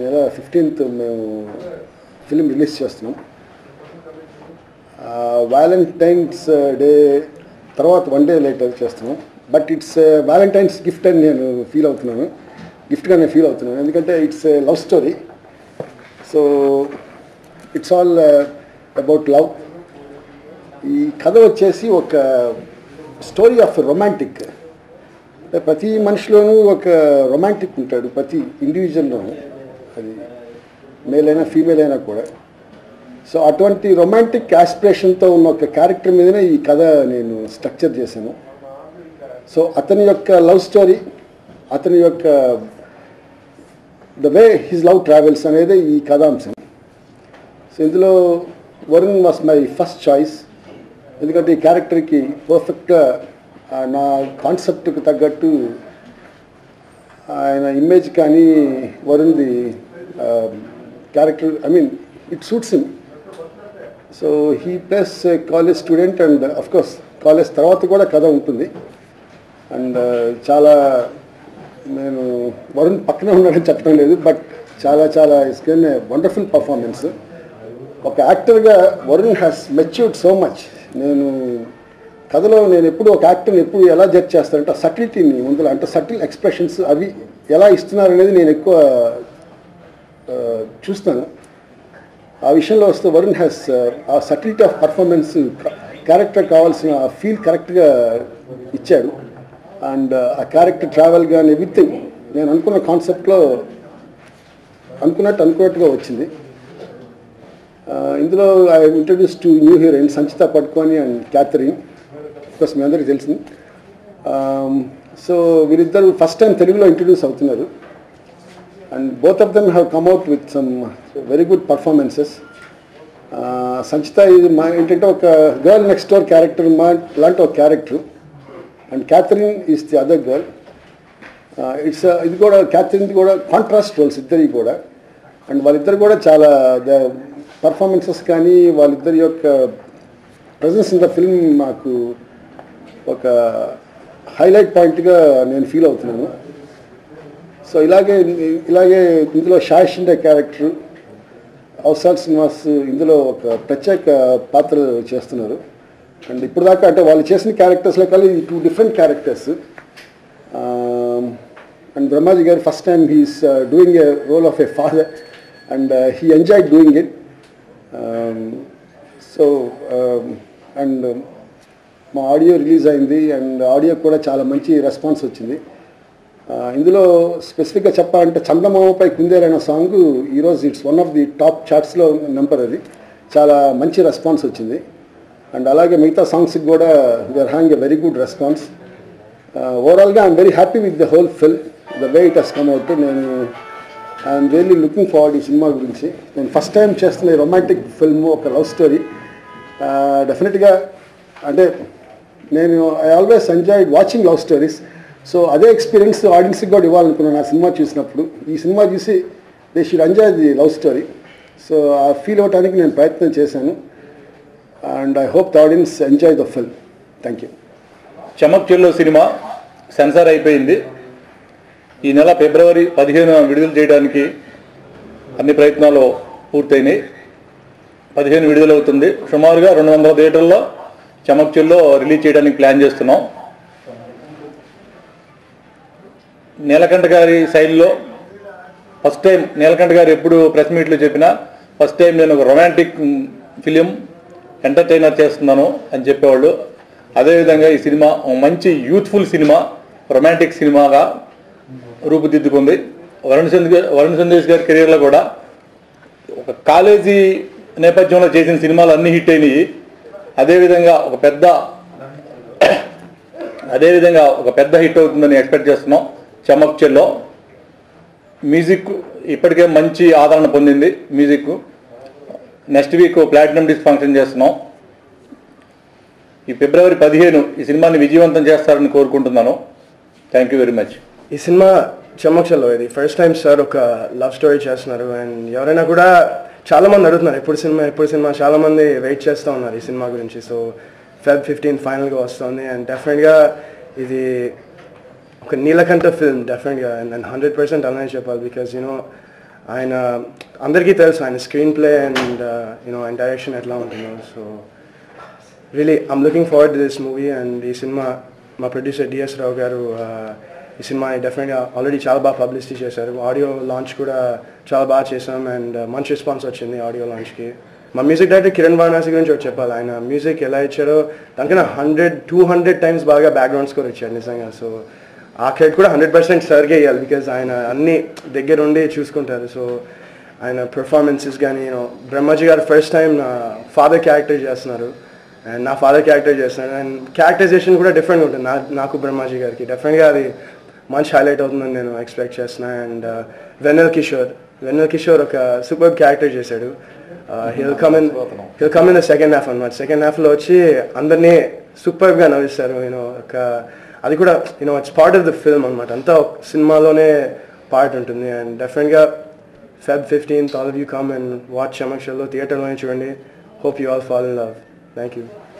నెల ఫిఫ్టీన్త్ మేము film release చేస్తున్నాం వ్యాలంటైన్స్ డే తర్వాత వన్ డే లేటర్ చేస్తున్నాం బట్ ఇట్స్ వ్యాలంటైన్స్ గిఫ్ట్ అని నేను ఫీల్ అవుతున్నాను గిఫ్ట్గా నేను ఫీల్ అవుతున్నాను ఎందుకంటే it's love story so it's all about love ఈ కథ వచ్చేసి ఒక స్టోరీ ఆఫ్ రొమాంటిక్ ప్రతి మనిషిలోనూ ఒక రొమాంటిక్ ఉంటాడు ప్రతి ఇండివిజువల్లోనూ అది మేల్ అయినా ఫీమేల్ అయినా కూడా సో అటువంటి రొమాంటిక్ ఆస్పిరేషన్తో ఉన్న ఒక క్యారెక్టర్ మీదనే ఈ కథ నేను స్ట్రక్చర్ చేశాను సో అతని యొక్క లవ్ స్టోరీ అతని యొక్క the way his love travels అనేది ఈ కథాంశం సో ఇందులో Varun was my first choice ఎందుకంటే ఈ క్యారెక్టర్కి పర్ఫెక్ట్గా నా కాన్సెప్ట్కి తగ్గట్టు ఆయన ఇమేజ్ కానీ వరుణ్ది character I mean it suits him so he plus college student and course college తర్వాత కూడా కథ ఉంటుంది అండ్ చాలా నేను వరుణ్ పక్కన ఉన్నాడని చెప్పడం లేదు బట్ చాలా చాలా ఇట్స్ కెన్ వండర్ఫుల్ పర్ఫార్మెన్స్ ఒక యాక్టర్గా Varun has matured so much నేను కథలో నేను ఎప్పుడు ఒక యాక్టర్ని ఎప్పుడు ఎలా జడ్జ్ చేస్తానంటే ఆ సటిలిటీని ముందులో అంటే సటిల్ ఎక్స్ప్రెషన్స్ అవి ఎలా ఇస్తున్నారు అనేది నేను ఎక్కువ ఆ, చూస్తాను ఆ విషయంలో వస్తే Varun has a subtlety of performance character కావాల్సిన ఫీల్ కరెక్ట్గా ఇచ్చాడు అండ్ ఆ క్యారెక్టర్ ట్రావెల్ కానీ ఎవ్రీథింగ్ నేను అనుకున్న కాన్సెప్ట్లో అనుకున్నట్టు అనుకున్నట్టుగా వచ్చింది ఆ, ఇందులో I introduce to new heroine Sanchita Padukone and Catherine course మీ అందరికీ తెలిసింది సో వీరిద్దరు ఫస్ట్ టైం తెలుగులో ఇంట్రడ్యూస్ అవుతున్నారు and both of them have come out with some very good performances Sanchita ఇది మా ఏంటంటే ఒక గర్ల్ నెక్స్ట్ డోర్ క్యారెక్టర్ మా లాంటి ఒక character and Catherine is the other girl it's ఇది కూడా క్యాథరిన్ది కూడా కాంట్రాస్ట్ రోల్స్ ఇద్దరికి కూడా అండ్ వాళ్ళిద్దరు కూడా చాలా ద పర్ఫార్మెన్సెస్ కానీ వాళ్ళిద్దరి యొక్క ప్రజెన్స్ ఇన్ ద ఫిల్మ్ మాకు ఒక హైలైట్ పాయింట్గా నేను ఫీల్ అవుతున్నాను సో ఇలాగే ఇలాగే ఇందులో షాయ్ షిండే క్యారెక్టర్ అవసాల్ శ్రీనివాస్ ఇందులో ఒక ప్రత్యేక పాత్ర చేస్తున్నారు అండ్ ఇప్పుడు దాకా అంటే వాళ్ళు చేసిన క్యారెక్టర్స్లో కలిసి two different characters and Brahmaji గారు first time he's doing a role of a father and he enjoy doing it so and మా ఆడియో రిలీజ్ అయింది అండ్ ఆడియో కూడా చాలా మంచి రెస్పాన్స్ వచ్చింది ఆ, ఇందులో స్పెసిఫిక్గా చెప్పాలంటే చందమామపై కుందేలైన సాంగ్ ఈరోజు it's one of the top చార్ట్స్లో నెంబర్ అది చాలా మంచి రెస్పాన్స్ వచ్చింది అండ్ అలాగే మిగతా సాంగ్స్కి కూడా we're having a very good response ఓవరాల్గా I'm very happy with the whole film the way it has come out నేను ఐఎమ్ రియల్లీ లుకింగ్ ఫార్వర్డ్ ఈ సినిమా గురించి నేను ఫస్ట్ టైం చేస్తున్న రొమాంటిక్ ఫిల్మ్ ఒక లవ్ స్టోరీ డెఫినెట్గా అంటే నేను I always enjoyed watching love stories so అదే ఎక్స్పీరియన్స్ ఆడియన్స్కి కూడా ఇవ్వాలనుకున్నాను ఆ సినిమా చూసినప్పుడు ఈ సినిమా చూసి they should enjoy the love story so ఆ ఫీల్ అవడానికి నేను ప్రయత్నం చేశాను and I hope the audience enjoy the film thank you Chammak Challo సినిమా సెన్సార్ అయిపోయింది ఈ నెల ఫిబ్రవరి పదిహేను విడుదల చేయడానికి అన్ని ప్రయత్నాలు పూర్తయినాయి పదిహేను విడుదలవుతుంది సుమారుగా రెండు వందల థియేటర్లో చమక్ చెల్లో రిలీజ్ చేయడానికి ప్లాన్ చేస్తున్నాం నీలకంఠ గారి శైలిలో ఫస్ట్ టైం నీలకంఠ గారు ఎప్పుడు ప్రెస్ మీట్లో చెప్పినా ఫస్ట్ టైం నేను ఒక రొమాంటిక్ ఫిలిం ఎంటర్టైనర్ చేస్తున్నాను అని చెప్పేవాళ్ళు అదేవిధంగా ఈ సినిమా ఒక మంచి యూత్ఫుల్ సినిమా రొమాంటిక్ సినిమాగా రూపుదిద్దుకుంది వరుణ్ సందేశ్ వరుణ్ సందేశ్ గారి కెరీర్లో కూడా ఒక కాలేజీ నేపథ్యంలో చేసిన సినిమాలు అన్ని హిట్ అయినాయి అదేవిధంగా ఒక పెద్ద అదేవిధంగా ఒక పెద్ద హిట్ అవుతుందని ఎక్స్పెక్ట్ చేస్తున్నాం చమక్ చెల్లో మ్యూజిక్ ఇప్పటికే మంచి ఆదరణ పొందింది music next week platinum disc function చేస్తున్నాం ఈ ఫిబ్రవరి పదిహేను ఈ సినిమాని విజయవంతం చేస్తారని కోరుకుంటున్నాను థ్యాంక్ యూ వెరీ మచ్ ఈ సినిమా చమక్షలో ఇది ఫస్ట్ టైం సార్ ఒక లవ్ స్టోరీ చేస్తున్నారు అండ్ ఎవరైనా కూడా చాలా మంది అడుగుతున్నారు ఎప్పుడు సినిమా ఎప్పుడు సినిమా చాలా మంది వెయిట్ చేస్తూ ఉన్నారు ఈ సినిమా గురించి సో ఫెబ్ ఫిఫ్టీన్ ఫైనల్గా వస్తుంది అండ్ డెఫినెట్గా ఇది ఒక నీలకంఠ ఫిల్మ్ డెఫినెట్గా అండ్ హండ్రెడ్ పర్సెంట్ అలానే చెప్పాలి బికాస్ యూనో ఆయన అందరికీ తెలుసు ఆయన స్క్రీన్ ప్లే అండ్ యూనో ఆయన డైరెక్షన్ ఎట్లా ఉంటుందో so really I'm looking forward this movie and ఈ సినిమా మా ప్రొడ్యూసర్ డిఎస్ రావు గారు ఆ, ఈ సినిమాని డెఫినెట్గా ఆల్రెడీ చాలా బాగా పబ్లిసిటీ చేశారు ఆడియో లాంచ్ కూడా చాలా బాగా చేసాం అండ్ మంచి రెస్పాన్స్ వచ్చింది ఆడియో లాంచ్కి మా మ్యూజిక్ డైరెక్టర్ కిరణ్ వారణాసి గురించి ఒకటి చెప్పాలి ఆయన మ్యూజిక్ ఎలా ఇచ్చారో దానికన్నా హండ్రెడ్ టూ హండ్రెడ్ టైమ్స్ బాగా బ్యాక్గ్రౌండ్ స్కోర్ ఇచ్చారు నిజంగా సో ఆ క్రెడిట్ కూడా హండ్రెడ్ పర్సెంట్ సర్గే ఇవ్వాలి బికాజ్ ఆయన అన్ని దగ్గరుండి చూసుకుంటారు సో ఆయన పెర్ఫార్మెన్సెస్ కానీ యూనో బ్రహ్మాజీ గారు ఫస్ట్ టైం నా ఫాదర్ క్యారెక్టర్ చేస్తున్నారు అండ్ నా ఫాదర్ క్యారెక్టర్ చేస్తున్నాడు అండ్ క్యారెక్టరైజేషన్ కూడా డిఫరెంట్గా ఉంటుంది నా నాకు బ్రహ్మాజీ గారికి డెఫినెట్గా అది మంచి హైలైట్ అవుతుందని నేను ఎక్స్పెక్ట్ చేస్తున్నాను అండ్ వెన్నెల్ కిషోర్ వెన్నెల్ కిషోర్ ఒక సూపర్ క్యారెక్టర్ చేశాడు he'll come in he'll come in the second half అనమాట సెకండ్ హాఫ్లో వచ్చి అందరినీ సూపర్గా నవ్విస్తారు యూనో ఒక అది కూడా you know it's part of the film అనమాట అంతా ఒక సినిమాలోనే పార్ట్ ఉంటుంది అండ్ డెఫినెట్గా Feb fifteenth all of you come and watch చమక్షల్లో థియేటర్లోనే చూడండి hope you all fall in love thank you